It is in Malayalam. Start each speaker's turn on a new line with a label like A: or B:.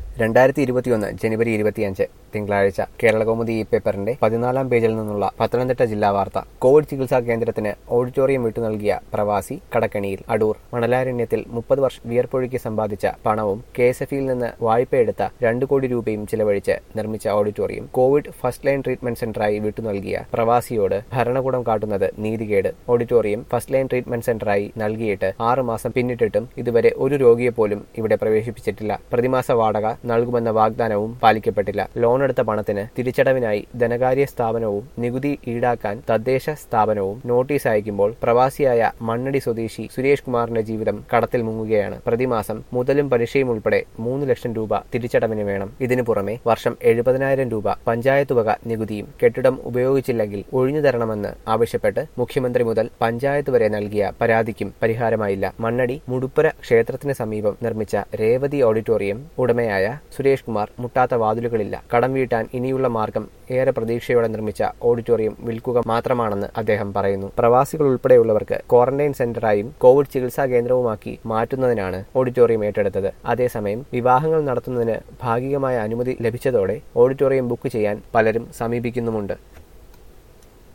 A: രണ്ടായിരത്തി ഇരുപത്തിയൊന്ന് ജനുവരി ഇരുപത്തിയഞ്ച് തിങ്കളാഴ്ച കേരളകൗമുദി ഈ പേപ്പറിന്റെ പതിനാലാം പേജിൽ നിന്നുള്ള പത്തനംതിട്ട ജില്ലാ വാർത്ത കോവിഡ് ചികിത്സാ കേന്ദ്രത്തിന് ഓഡിറ്റോറിയം വിട്ടു നൽകിയ പ്രവാസി കടക്കണിയിൽ അടൂർ മണലാരണ്യത്തിൽ മുപ്പത് വർഷം വിയർപ്പൊഴുക്കി സമ്പാദിച്ച പണവും കെ എസ് എഫിയിൽ നിന്ന് വായ്പയെടുത്ത രണ്ടു കോടി രൂപയും ചിലവഴിച്ച് നിർമ്മിച്ച auditorium covid first line treatment സെന്ററായി വിട്ടു നൽകിയ പ്രവാസിയോട് ഭരണകൂടം കാട്ടുന്നത് നീതികേട് ഓഡിറ്റോറിയം ഫസ്റ്റ് ലൈൻ ട്രീറ്റ്മെന്റ് സെന്ററായി നൽകിയിട്ട് ആറ് മാസം പിന്നിട്ടിട്ടും ഇതുവരെ ഒരു രോഗിയെ പോലും ഇവിടെ പ്രവേശിപ്പിച്ചിട്ടില്ല പ്രതിമാസ വാടക നൽകുമെന്ന വാഗ്ദാനവും പാലിക്കപ്പെട്ടില്ല ലോൺ എടുത്ത പണത്തിന് തിരിച്ചടവിനായി ധനകാര്യ സ്ഥാപനവും നികുതി ഈടാക്കാൻ തദ്ദേശ സ്ഥാപനവും നോട്ടീസ് അയക്കുമ്പോൾ പ്രവാസിയായ മണ്ണടി സ്വദേശി സുരേഷ് കുമാറിന്റെ ജീവിതം കടത്തിൽ മുങ്ങുകയാണ് പ്രതിമാസം മുതലും പലിശയും ഉൾപ്പെടെ മൂന്ന് ലക്ഷം രൂപ തിരിച്ചടവിന് വേണം ഇതിനു പുറമെ വർഷം എഴുപതിനായിരം രൂപ പഞ്ചായത്ത് വക നികുതിയും കെട്ടിടം ഉപയോഗിച്ചില്ലെങ്കിൽ ഒഴിഞ്ഞു തരണമെന്ന് ആവശ്യപ്പെട്ട് മുഖ്യമന്ത്രി മുതൽ പഞ്ചായത്ത് വരെ നൽകിയ പരാതിക്കും പരിഹാരമായില്ല മണ്ണടി മുടുപ്പുര ക്ഷേത്രത്തിന് സമീപം നിർമ്മിച്ച രേവതി ഓഡിറ്റോറിയം ഉടമയായ സുരേഷ് കുമാർ മുട്ടാത്ത വാതിലുകളില്ല കടം വീട്ടാൻ ഇനിയുള്ള മാർഗം ഏറെ പ്രതീക്ഷയോടെ നിർമ്മിച്ച ഓഡിറ്റോറിയം വിൽക്കുക മാത്രമാണെന്ന് അദ്ദേഹം പറയുന്നു പ്രവാസികൾ ഉൾപ്പെടെയുള്ളവർക്ക് ക്വാറന്റൈൻ സെന്ററായും കോവിഡ് ചികിത്സാ കേന്ദ്രവുമാക്കി മാറ്റുന്നതിനാണ് ഓഡിറ്റോറിയം ഏറ്റെടുത്തത് അതേസമയം വിവാഹങ്ങൾ നടത്തുന്നതിന് ഭാഗികമായ അനുമതി ലഭിച്ചതോടെ ഓഡിറ്റോറിയം ബുക്ക് ചെയ്യാൻ പലരും സമീപിക്കുന്നുമുണ്ട്